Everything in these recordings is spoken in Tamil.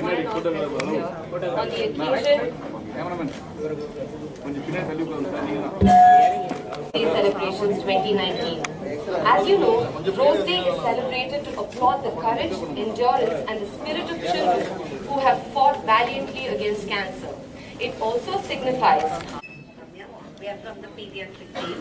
my not present here on the occasion Day Celebrations 2019. As you know, Rose Day is celebrated to applaud the courage, endurance, and the spirit of children who have fought valiantly against cancer. It also signifies We are from the pediatric team.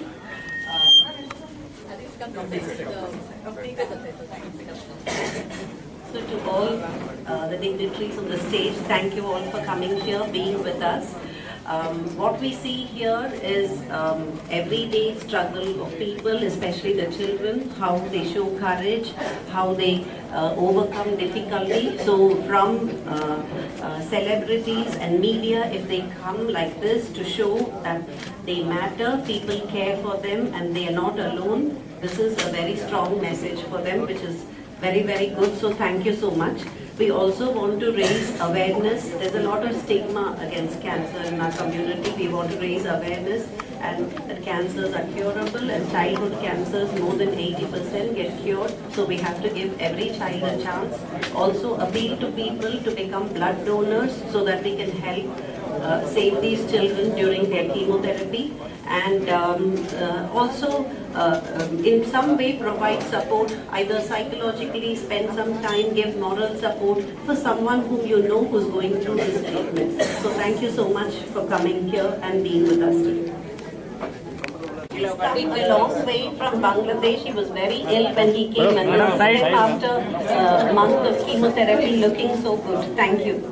So to all uh, the dignitaries on the stage, thank you all for coming here, being with us. Um, what we see here is um, everyday struggle of people, especially the children, how they show courage, how they uh, overcome difficulty. So from uh, uh, celebrities and media, if they come like this to show that they matter, people care for them and they are not alone, this is a very strong message for them, which is very, very good. So thank you so much. We also want to raise awareness. There's a lot of stigma against cancer in our community. We want to raise awareness and that cancers are curable and childhood cancers more than 80% get cured. So we have to give every child a chance. Also appeal to people to become blood donors so that we can help uh, save these children during their chemotherapy and um, uh, also uh, um, in some way provide support either psychologically spend some time give moral support for someone whom you know who's going through this treatment so thank you so much for coming here and being with us today He's coming a long way from Bangladesh. He was very ill when he came and is back after a month of chemotherapy looking so good. Thank you.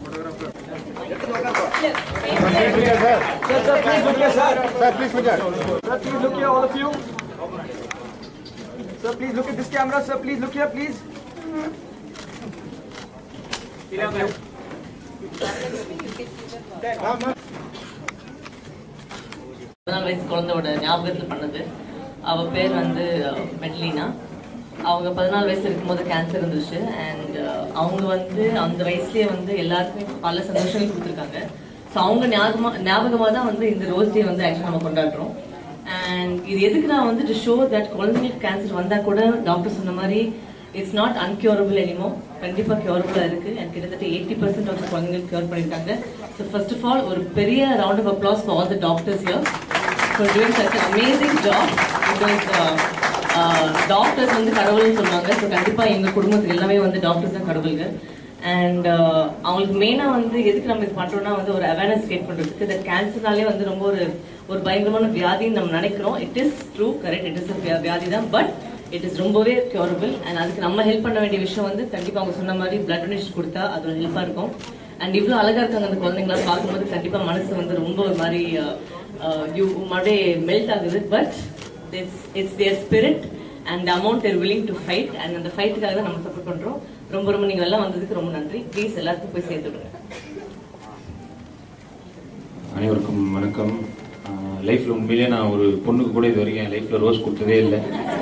Sir, sir, please look here, sir. Sir, please look here. Sir, please look here, all of you. Sir, please look at this camera. Sir, please look here, please. Thank you. பதினாலு வயசு குழந்தையோட ஞாபகத்தில் பண்ணது அவ பேர் வந்து அஹ், மெட்லினா அவங்க பதினாலு வயசு இருக்கும்போது கேன்சர் இருந்துச்சு அண்ட் அவங்க வந்து அந்த வயசுலயே வந்து எல்லாருக்குமே பல சந்தோஷங்கள் கொடுத்துருக்காங்க ஸோ அவங்க ஞாபகமா ஞாபகமாக தான் வந்து இந்த ரோஸ் டே வந்து ஆக்சுவலாக நம்ம கொண்டாடுறோம் அண்ட் இது எதுக்கு நான் வந்து டு ஷோ தட் குழந்தைங்களுக்கு கேன்சர் வந்தால் கூட டாக்டர் சொன்ன மாதிரி இட்ஸ் நாட் அன்கியூரபிள் எனிமோ கண்டிப்பாக கியூரபிளாக இருக்குது அண்ட் கிட்டத்தட்ட எயிட்டி பர்சன்ட் ஆஃப் குழந்தைங்களுக்கு கியூர் பண்ணியிருக்காங்க ஸோ ஃபர்ஸ்ட் ஆஃப் ஆல் ஒரு பெரிய round of applause for all the doctors here for doing such amazing job because doctors வந்து கடவுள்னு சொல்லுவாங்க ஸோ கண்டிப்பாக எங்கள் குடும்பத்துக்கு எல்லாமே வந்து டாக்டர்ஸ் தான் கடவுள்கள் அண்ட் அவங்களுக்கு மெயினாக வந்து எதுக்கு நம்ம இது பண்ணுறோம்னா வந்து ஒரு அவேர்னஸ் கிரியேட் பண்ணுறதுக்கு இந்த கேன்சர்னாலே வந்து ரொம்ப ஒரு ஒரு பயங்கரமான வியாதின்னு நம்ம நினைக்கிறோம் it is true correct it is வியாதி தான் பட் இட் இஸ் ரொம்பவே கியூரபிள் அண்ட் அதுக்கு நம்ம ஹெல்ப் பண்ண வேண்டிய விஷயம் வந்து கண்டிப்பாக அவங்க சொன்ன மாதிரி பிளட் டொனேஷன் கொடுத்தா அது ஒரு ஹெல்ப்பாக இருக்கும் அண்ட் இவ்வளோ அழகாக இருக்காங்க அந்த குழந்தைங்களாம் பார்க்கும்போது கண்டிப்பாக மனசு வந்து ரொம்ப ஒரு மாதிரி யூ மறுபடியே மெல்ட் ஆகுது but it's it's their spirit and amount their willing to fight and அந்த ஃபைட்டுக்காக தான் நம்ம சப்போர்ட் பண்ணுறோம் ரொம்ப ரொம்ப நீங்கள் எல்லாம் வந்ததுக்கு ரொம்ப நன்றி ப்ளீஸ் எல்லாருக்கும் போய் சேர்த்து விடுங்க அனைவருக்கும் வணக்கம் லைஃப்பில் உண்மையிலேயே நான் ஒரு பொண்ணுக்கு கூட இது வரைக்கும் என் லைஃப்பில் ரோஸ் கொடுத்ததே இல்லை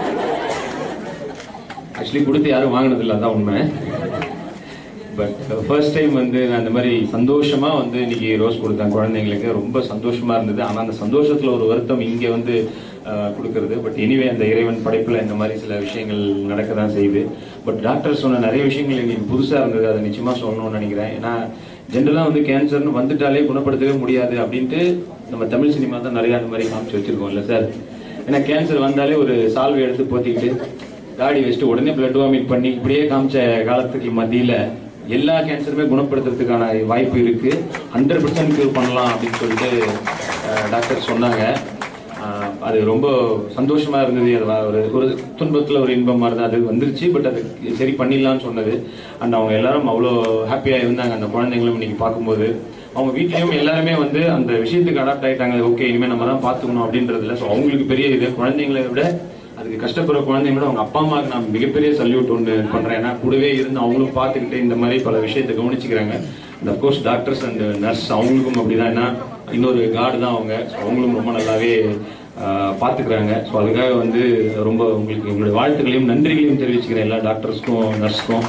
ஆக்சுவலி கொடுத்து யாரும் வாங்கினதில்ல அதான் உண்மை பட் ஃபர்ஸ்ட் டைம் வந்து நான் இந்த மாதிரி சந்தோஷமா வந்து இன்னைக்கு ரோஸ் கொடுத்தேன் குழந்தைங்களுக்கு ரொம்ப சந்தோஷமா இருந்தது ஆனால் அந்த சந்தோஷத்துல ஒரு வருத்தம் இங்கே வந்து ஆஹ், கொடுக்கறது பட் எனிவே அந்த இறைவன் படைப்புல இந்த மாதிரி சில விஷயங்கள் நடக்க தான் செய்யுது பட் டாக்டர் சொன்ன நிறைய விஷயங்கள் எங்களுக்கு புதுசா இருந்தது அதை நிச்சயமா சொல்லணும்னு நினைக்கிறேன் ஏன்னா ஜென்ரலா வந்து கேன்சர்னு வந்துட்டாலே குணப்படுத்தவே முடியாது அப்படின்ட்டு நம்ம தமிழ் சினிமா தான் நிறைய அந்த மாதிரி காமிச்சு வச்சிருக்கோம் இல்ல சார் ஏன்னா கேன்சர் வந்தாலே ஒரு சால்வை எடுத்து போத்திக்கிட்டு தாடி வச்சுட்டு உடனே பிளட் வாமிட் பண்ணி இப்படியே காமிச்ச காலத்துக்கு மத்தியில எல்லா கேன்சருமே குணப்படுத்துறதுக்கான வாய்ப்பு இருக்கு ஹண்ட்ரட் பர்சன்ட் கியூர் பண்ணலாம் அப்படின்னு சொல்லிட்டு டாக்டர் சொன்னாங்க அஹ், அது ரொம்ப சந்தோஷமா இருந்தது அது வ- ஒரு ஒரு துன்பத்துல ஒரு இன்பமா இருந்தது அது வந்துருச்சு பட் அது சரி பண்ணிடலாம்னு சொன்னது அண்ட் அவங்க எல்லாரும் அவ்வளோ ஹாப்பியா இருந்தாங்க அந்த குழந்தைங்களும் இன்னைக்கு பார்க்கும்போது அவங்க வீட்லயும் எல்லாருமே வந்து அந்த விஷயத்துக்கு அடாப்ட் ஆயிட்டாங்க ஓகே இனிமே நம்ம தான் பாத்துக்கணும் அப்படின்றதுல ஸோ அவங்களுக்கு பெரிய இது குழந்தைங்களை விட அதுக்கு கஷ்டப்படுற குழந்தைங்களோட அவங்க அப்பா அம்மாவுக்கு நான் மிகப்பெரிய சல்யூட் ஒன்று பண்றேன் ஏன்னா கூடவே இருந்து அவங்களும் பார்த்துக்கிட்டு இந்த மாதிரி பல விஷயத்தை கவனிச்சுக்கிறாங்க and of course doctors and nurse அவங்களுக்கும் அப்படிதான் ஏன்னா இன்னொரு கார்டு தான் அவங்க So அவங்களும் ரொம்ப நல்லாவே ஆஹ், பார்த்துக்கிறாங்க ஸோ அதுக்காக வந்து ரொம்ப உங்களுக்கு எங்களுடைய வாழ்த்துக்களையும் நன்றிகளையும் தெரிவிச்சுக்கிறேன் எல்லா டாக்டர்ஸ்க்கும் நர்ஸ்க்கும்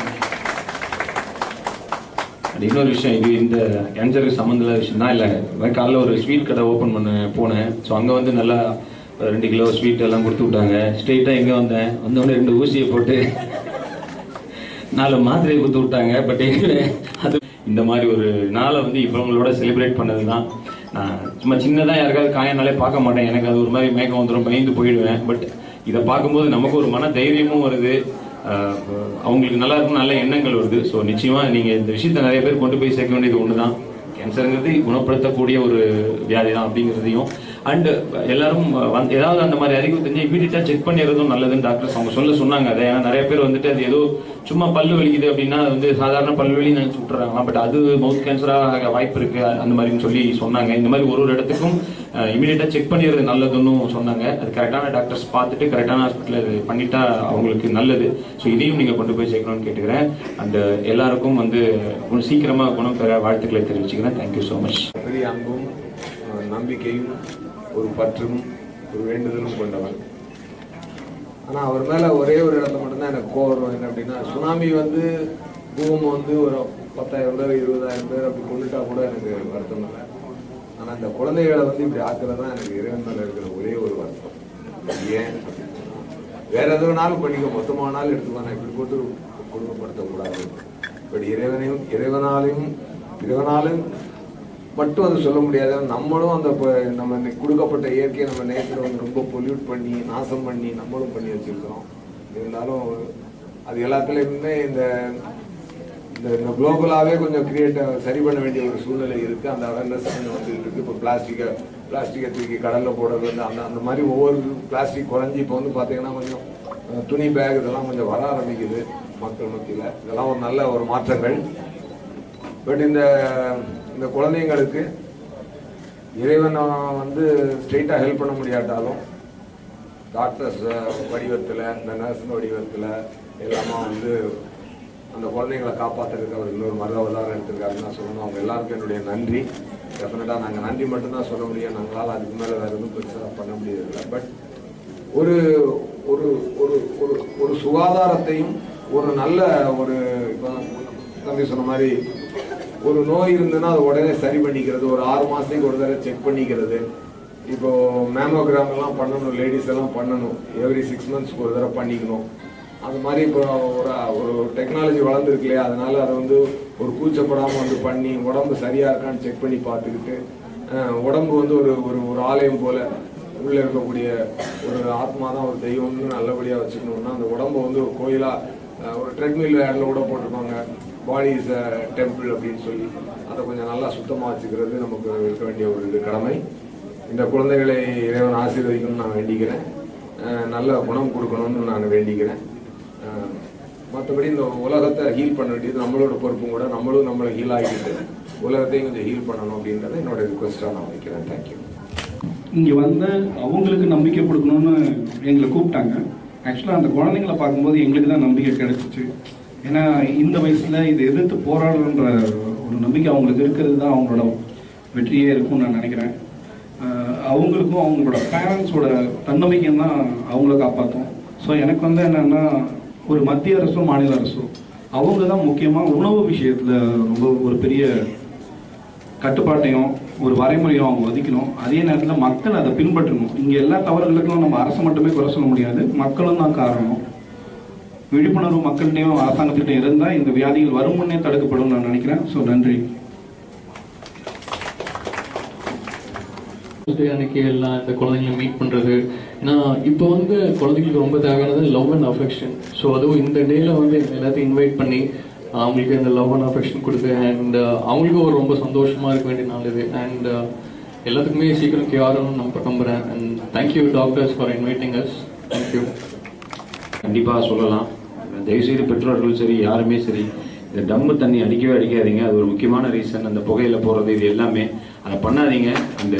அண்ட் இன்னொரு விஷயம் இது இந்த கேன்சருக்கு சம்மந்த இல்லாத விஷயம் தான் இல்லை காலைல ஒரு ஸ்வீட் கடை ஓப்பன் பண்ண போனேன் ஸோ அங்கே வந்து நல்லா ஒரு ரெண்டு கிலோ ஸ்வீட் எல்லாம் கொடுத்து விட்டாங்க ஸ்ட்ரெயிட்டாக எங்கே வந்தேன் வந்தோடனே ரெண்டு ஊசியை போட்டு நாலு மாத்திரையை கொடுத்து விட்டாங்க பட் அது இந்த மாதிரி ஒரு நாளை வந்து இவங்களோட செலிப்ரேட் பண்ணது தான் நான் சும்மா சின்னதாக யாருக்காவது காயனாலே பார்க்க மாட்டேன் எனக்கு அது ஒரு மாதிரி மேகம் வந்துடும் பயந்து போயிடுவேன் பட் இதை பார்க்கும்போது நமக்கு ஒரு மன தைரியமும் வருது ஆஹ் அவங்களுக்கு நல்லா இருக்கும் நல்ல எண்ணங்கள் வருது ஸோ நிச்சயமா நீங்க இந்த விஷயத்தை நிறைய பேர் கொண்டு போய் சேர்க்க வேண்டியது ஒண்ணுதான் கேன்சருங்கிறது குணப்படுத்தக்கூடிய ஒரு வியாதி தான் அப்படிங்கிறதையும் அண்ட் எல்லாரும் வந்து ஏதாவது அந்த மாதிரி அறிவு தெரிஞ்சு இமீடியட்டா செக் பண்ணிடுறதும் நல்லதுன்னு டாக்டர்ஸ் அவங்க சொல்ல சொன்னாங்க அதை ஏன்னா நிறைய பேர் வந்துட்டு அது ஏதோ சும்மா பல்லு வலிக்குது அப்படின்னா அது வந்து சாதாரண பல்லு வலி நினைச்சு விட்டுறாங்க பட் அது மவுத் கேன்சராக வாய்ப்பு இருக்கு அந்த மாதிரின்னு சொல்லி சொன்னாங்க இந்த மாதிரி ஒரு ஒரு இடத்துக்கும் இமீடியட்டா செக் பண்ணிடுறது நல்லதுன்னு சொன்னாங்க அது கரெக்டான டாக்டர்ஸ் பார்த்துட்டு கரெக்டான ஹாஸ்பிட்டல் அது பண்ணிட்டா அவங்களுக்கு நல்லது ஸோ இதையும் நீங்க கொண்டு போய் சேர்க்கணும்னு கேட்டுக்கிறேன் அண்ட் எல்லாருக்கும் வந்து கொஞ்சம் சீக்கிரமா குணம் பெற வாழ்த்துக்களை தெரிவிச்சுக்கிறேன் தேங்க்யூ ஸோ மச் பெரிய அன்பும் அஹ், நம்பிக்கையும் ஒரு பற்றும் ஒரு வேண்டுதலும் கொண்டவன் ஆனா அவர் மேல ஒரே ஒரு இடத்துல மட்டும்தான் எனக்கு கோவம் வரும் என்ன அப்படின்னா சுனாமி வந்து பூகம் வந்து ஒரு பத்தாயிரம் பேர் இருபதாயிரம் பேர் அப்படி கொண்டுட்டா கூட எனக்கு வருத்தம் இல்லை ஆனா இந்த குழந்தைகளை வந்து இப்படி ஆக்குறது தான் எனக்கு இறைவன் மேல இருக்கிற ஒரே ஒரு வருத்தம் ஏன் வேற எதுனாலும் பண்ணிக்க மொத்தமானாலும் எடுத்துக்கோ நான் இப்படி போட்டு குடும்பப்படுத்தக்கூடாது பட் இறைவனையும் இறைவனாலையும் இறைவனாலும் மட்டும் அது சொல்ல முடியாது நம்மளும் அந்த ப- நம்ம இன்னைக்கு கொடுக்கப்பட்ட இயற்கையை நம்ம நேச்சரை வந்து ரொம்ப பொல்யூட் பண்ணி நாசம் பண்ணி நம்மளும் பண்ணி வச்சிருக்கிறோம் இருந்தாலும் அது எல்லாத்துலேயுமே இந்த இந்த இந்த குளோபலாகவே கொஞ்சம் கிரியேட் சரி பண்ண வேண்டிய ஒரு சூழ்நிலை இருக்கு அந்த அவேர்னஸ் கொஞ்சம் வந்துட்டு இருக்கு இப்போ பிளாஸ்டிக்கை பிளாஸ்டிக்கை தூக்கி கடல்ல போடுறது வந்து அந்த அந்த மாதிரி ஒவ்வொரு பிளாஸ்டிக் குறைஞ்சி இப்போ வந்து பார்த்தீங்கன்னா கொஞ்சம் அஹ், துணி பேக் இதெல்லாம் கொஞ்சம் வர ஆரம்பிக்குது மக்கள் மத்தியில் இதெல்லாம் ஒரு நல்ல ஒரு மாற்றங்கள் பட் இந்த இந்த குழந்தைங்களுக்கு இறைவன் வந்து ஸ்ட்ரெயிட்டாக ஹெல்ப் பண்ண முடியாட்டாலும் டாக்டர்ஸ் வடிவத்தில் இந்த நர்ஸ் வடிவத்தில் எல்லாமே வந்து அந்த குழந்தைங்களை காப்பாற்றுறதுக்கு அவர் இன்னொரு மத அவதாரம் எடுத்திருக்காருன்னு தான் சொல்லணும் அவங்க எல்லாருக்கும் என்னுடைய நன்றி டெஃபினட்டாக நாங்கள் நன்றி மட்டும்தான் சொல்ல முடியும் நாங்களால் அதுக்கு மேலே வேறு எதுவும் பெருசாக பண்ண முடியறதில்ல பட் ஒரு ஒரு ஒரு ஒரு ஒரு சுகாதாரத்தையும் ஒரு நல்ல ஒரு இப்போ தம்பி சொன்ன மாதிரி ஒரு நோய் இருந்ததுன்னா அதை உடனே சரி பண்ணிக்கிறது ஒரு ஆறு மாசத்துக்கு ஒரு தடவை செக் பண்ணிக்கிறது இப்போ மேமோகிராம் எல்லாம் பண்ணணும் லேடிஸ் எல்லாம் பண்ணணும் எவ்ரி சிக்ஸ் மந்த்ஸ்க்கு ஒரு தடவை பண்ணிக்கணும் அது மாதிரி இப்போ ஒரு ஒரு டெக்னாலஜி வளர்ந்துருக்கு இல்லையா அதனால அதை வந்து ஒரு கூச்சப்படாமல் வந்து பண்ணி உடம்பு சரியா இருக்கான்னு செக் பண்ணி பார்த்துக்கிட்டு அஹ், உடம்பு வந்து ஒரு ஒரு ஒரு ஆலயம் போல உள்ள இருக்கக்கூடிய ஒரு ஆத்மா தான் ஒரு தெய்வம்னு நல்லபடியா வச்சுக்கணும்னா அந்த உடம்பை வந்து ஒரு கோயிலா அஹ், ஒரு ட்ரெட்மில் ஆட்ல கூட போட்டிருப்பாங்க பாடி இஸ் டெம்பிள் அப்படின்னு சொல்லி அதை கொஞ்சம் நல்லா சுத்தமா வச்சுக்கிறது நமக்கு இருக்க வேண்டிய ஒரு இது கடமை இந்த குழந்தைகளை இறைவன் ஆசீர்வதிக்கணும்னு நான் வேண்டிக்கிறேன் அஹ், நல்ல குணம் கொடுக்கணும்னு நான் வேண்டிக்கிறேன் அஹ், மற்றபடி இந்த உலகத்தை ஹீல் பண்ண வேண்டியது நம்மளோட பொறுப்பும் கூட நம்மளும் நம்மளை ஹீல் ஆகிட்டு உலகத்தையும் கொஞ்சம் ஹீல் பண்ணணும் அப்படின்றத என்னோட ரிக்வஸ்ட்டாக நான் வைக்கிறேன் தேங்க்யூ இங்கே வந்து அவங்களுக்கு நம்பிக்கை கொடுக்கணும்னு எங்களை கூப்பிட்டாங்க ஆக்சுவலாக அந்த குழந்தைங்கள பார்க்கும்போது எங்களுக்கு தான் நம்பிக்கை கிடைச்சிச்சு ஏன்னா இந்த வயசில் இதை எதிர்த்து போராடணுன்ற ஒரு நம்பிக்கை அவங்களுக்கு இருக்கிறது தான் அவங்களோட வெற்றியே இருக்கும்னு நான் நினைக்கிறேன் ஆஹ் அவங்களுக்கும் அவங்களோட பேரண்ட்ஸோட தன்னம்பிக்கை தான் அவங்கள காப்பாற்றும் ஸோ எனக்கு வந்து என்னென்னா ஒரு மத்திய அரசும் மாநில அரசும் அவங்க தான் முக்கியமாக உணவு விஷயத்தில் ரொம்ப ஒரு பெரிய கட்டுப்பாட்டையும் ஒரு வரைமுறையும் அவங்க ஒதுக்கணும் அதே நேரத்தில் மக்கள் அதை பின்பற்றணும் இங்கே எல்லா தவறுகளுக்கும் நம்ம அரசு மட்டுமே குறை சொல்ல முடியாது மக்களும் தான் காரணம் விழிப்புணர்வு மக்கள்கிட்டையும் அரசாங்கத்திட்ட இருந்தால் இந்த வியாதிகள் வரும் முன்னே தடுக்கப்படும் நான் நினைக்கிறேன் ஸோ நன்றி டே அன்னைக்கு எல்லாம் இந்த குழந்தைங்களை மீட் பண்ணுறது ஏன்னா இப்போ வந்து குழந்தைங்களுக்கு ரொம்ப தேவையானது லவ் அண்ட் அஃபெக்ஷன் ஸோ அதுவும் இந்த டேல வந்து எங்க எல்லாத்தையும் இன்வைட் பண்ணி அவங்களுக்கு அந்த லவ் அண்ட் அஃபெக்ஷன் கொடுத்து அண்ட் அவங்களுக்கும் ஒரு ரொம்ப சந்தோஷமா இருக்க வேண்டிய நாள் இது அண்ட் எல்லாத்துக்குமே சீக்கிரம் கியூஆர்னு நம்ப நம்புறேன் and thank you doctors for inviting us thank you கண்டிப்பா சொல்லலாம் தயவுசெய்து பெற்றோர்கள் சரி யாருமே சரி இந்த டம்மு தண்ணி அடிக்கவே அடிக்காதீங்க அது ஒரு முக்கியமான ரீசன் அந்த புகையில போறது இது எல்லாமே அதை பண்ணாதீங்க அந்த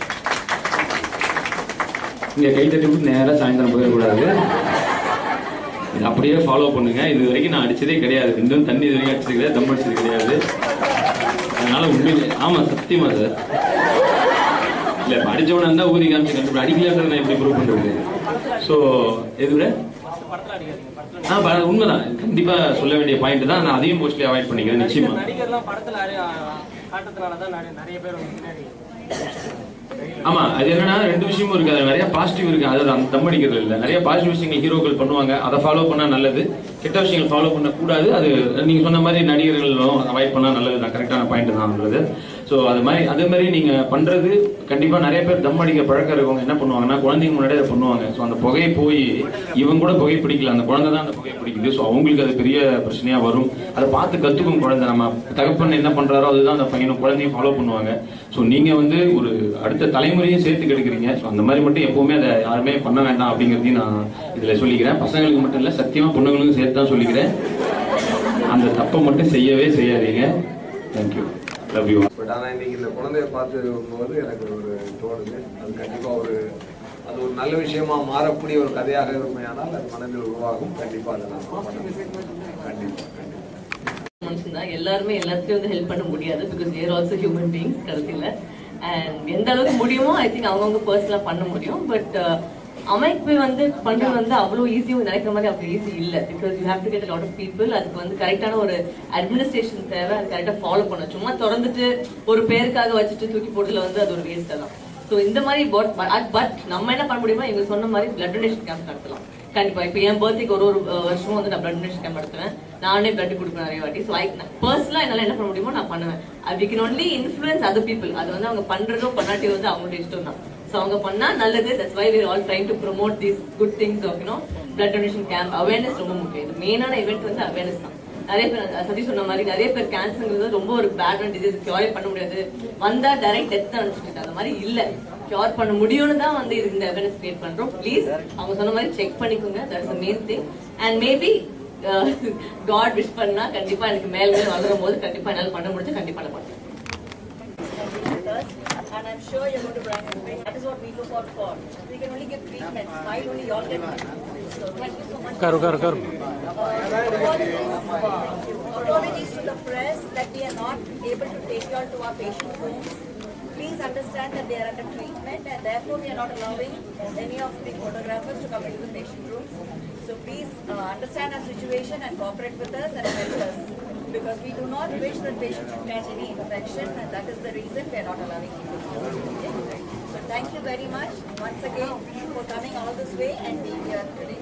இங்க கை தட்டி விட்டு நேரா சாயந்தரம் போயிடக்கூடாது இது அப்படியே ஃபாலோ பண்ணுங்க இது வரைக்கும் நான் அடிச்சதே கிடையாது இன்னும் தண்ணி இது வரைக்கும் அடிச்சது கிடையாது தம் அடிச்சது கிடையாது அதனால உண்மையிலே ஆமா சத்தியமா சார் இல்ல இப்ப அடிச்சவன இருந்தா ஊதி காமிச்சு கண்டுபிடி அடிக்கலன்றத நான் எப்படி ப்ரூவ் பண்றது ஸோ எது விட ஆ ப- உண்மைதான் கண்டிப்பா சொல்ல வேண்டிய பாயிண்ட் தான் நான் அதையும் மோஸ்ட்லி அவாய்ட் பண்ணிக்கிறேன் நிச்சயமா நடிகர்லாம் படத்துல அறி- காட்டுறதுனால தான் நிறைய- நிறைய பேர் வந்து பின்னாடி ஆமா அது என்னன்னா ரெண்டு விஷயமும் இருக்கு அது நிறைய பாசிட்டிவ் இருக்கு அது அந்த தம் அடிக்கிறது இல்ல நிறைய பாசிட்டிவ் விஷயங்கள் ஹீரோக்கள் பண்ணுவாங்க அதை ஃபாலோ பண்ணா நல்லது கெட்ட விஷயங்கள் ஃபாலோ பண்ணக்கூடாது அது நீங்க சொன்ன மாதிரி நடிகர்களும் அவாய்ட் பண்ணா நல்லது தான் கரெக்டான பாயிண்ட் தான்ன்றது ஸோ அது மாதிரி அதே மாதிரி நீங்க பண்றது கண்டிப்பா நிறைய பேர் தம் அடிக்க பழக்கம் இருக்கவங்க என்ன பண்ணுவாங்கன்னா குழந்தைங்க முன்னாடி அதை பண்ணுவாங்க ஸோ அந்த புகையை போய் இவங்க கூட புகை பிடிக்கல அந்த குழந்தை தான் அந்த புகையை பிடிக்குது ஸோ அவங்களுக்கு அது பெரிய பிரச்சனையா வரும் அதை பார்த்து கத்துக்கும் குழந்தை நம்ம தகப்பன் என்ன பண்றாரோ அதுதான் அந்த பையனும் குழந்தையும் ஃபாலோ பண்ணுவாங்க ஸோ நீங்க வந்து ஒரு அடுத்த தலைமுறையும் சேர்த்து கெடுக்கிறீங்க ஸோ அந்த மாதிரி மட்டும் எப்பவுமே அதை யாருமே பண்ண வேண்டாம் அப்படிங்கிறதையும் நான் இதுல சொல்லிக்கிறேன் பசங்களுக்கு மட்டும் இல்ல சத்தியமா பொண்ணுங்களுக்கும் சேர்த்து தான் சொல்லிக்கிறேன் அந்த தப்பை மட்டும் செய்யவே செய்யாதீங்க தேங்க்யூ லவ் யூ பட் ஆனால் இன்னைக்கு இந்த குழந்தைய பார்த்து போது எனக்கு ஒரு தோணுது அது கண்டிப்பாக ஒரு அது ஒரு நல்ல விஷயமா மாறக்கூடிய ஒரு கதையாக இருக்குமையானால் அது மனதில் உருவாகும் கண்டிப்பாக அதை நான் கண்டிப்பாக கண்டிப்பாக மனுஷன் தான் எல்லாருமே எல்லாத்துக்கும் வந்து ஹெல்ப் பண்ண முடியாது because they're also human beings கடைசியில் அண்ட் எந்த அளவுக்கு முடியுமோ ஐ திங்க் அவங்கவுங்க பர்சனலாக பண்ண முடியும் பட் அமைப்பு வந்து பண்றது வந்து அவ்வளோ ஈஸியும் நினைக்கிற மாதிரி அவ்வளோ ஈஸி இல்லை because you have to get lot of people அதுக்கு வந்து கரெக்டான ஒரு அட்மினிஸ்ட்ரேஷன் தேவை அது கரெக்டாக ஃபாலோ பண்ணணும் சும்மா திறந்துட்டு ஒரு பேருக்காக வச்சுட்டு தூக்கி போடுறதுல வந்து அது ஒரு வேஸ்ட் தான் ஸோ இந்த மாதிரி பட் பட் நம்ம என்ன பண்ண முடியுமோ இவங்க சொன்ன மாதிரி பிளட் டொனேஷன் கேம்ப் நடத்தலாம் கண்டிப்பா இப்போ என் பர்த்டேக்கு ஒரு ஒரு அஹ், வருஷமும் வந்து நான் பிளட் டொனேஷன் கேம்ப் நடத்துவேன் நானே பிளட் கொடுப்பேன் நிறைய வாட்டி ஸோ ஐ பர்சனலாக என்னால் என்ன பண்ண முடியுமோ நான் பண்ணுவேன் அது can only influence other people அது வந்து அவங்க பண்றதோ பண்ணாட்டி வந்து அவங்களோட இஷ்டம் தான் ஸோ அவங்க பண்ணா நல்லது that's why we're all trying to promote these good things of you know blood donation camp awareness ரொம்ப முக்கியம் இது மெயினான இவெண்ட் வந்து அவேர்னஸ் தான் நிறைய பேர் அஹ், சதீஷ் சொன்ன மாதிரி நிறைய பேர் கேன்சர்ங்கிறது ரொம்ப ஒரு பேடான டிசீஸ் கியூரே பண்ண முடியாது வந்தா டைரக்ட் டெத் தான் நினைச்சிட்டு அந்த மாதிரி இல்ல கியூர் பண்ண முடியும்னு தான் வந்து இது இந்த அவேர்னஸ் கிரியேட் பண்றோம் ப்ளீஸ் அவங்க சொன்ன மாதிரி செக் பண்ணிக்கோங்க that's the main thing and maybe God wish பண்ணா கண்டிப்பா எனக்கு மேல் மேல் வளரும் போது கண்டிப்பா என்னால பண்ண முடிஞ்சு கண்டிப்பா நான் பண்ணுவேன் with us, and I'm sure you're going to bring bring- That is what we look out for. We can only give treatments. Why only you all get treatments? So thank you so much. Karu, karu, karu. Uh, apologies, apologies to the press that we are not able to take you all to our patient rooms. Please understand that they are under treatment and therefore we are not allowing any of the photographers to come into the patient rooms. So please uh, understand our situation and cooperate with us and help us. Because we do not wish that patients should catch any infection and that is the reason we are not allowing people to come. Okay? So thank you very much once again for coming all this way and being here today.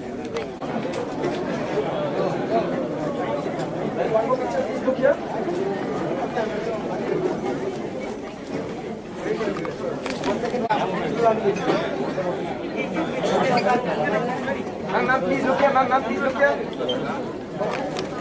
Ma'am, ma'am, please look here, ma'am, ma'am, please look here.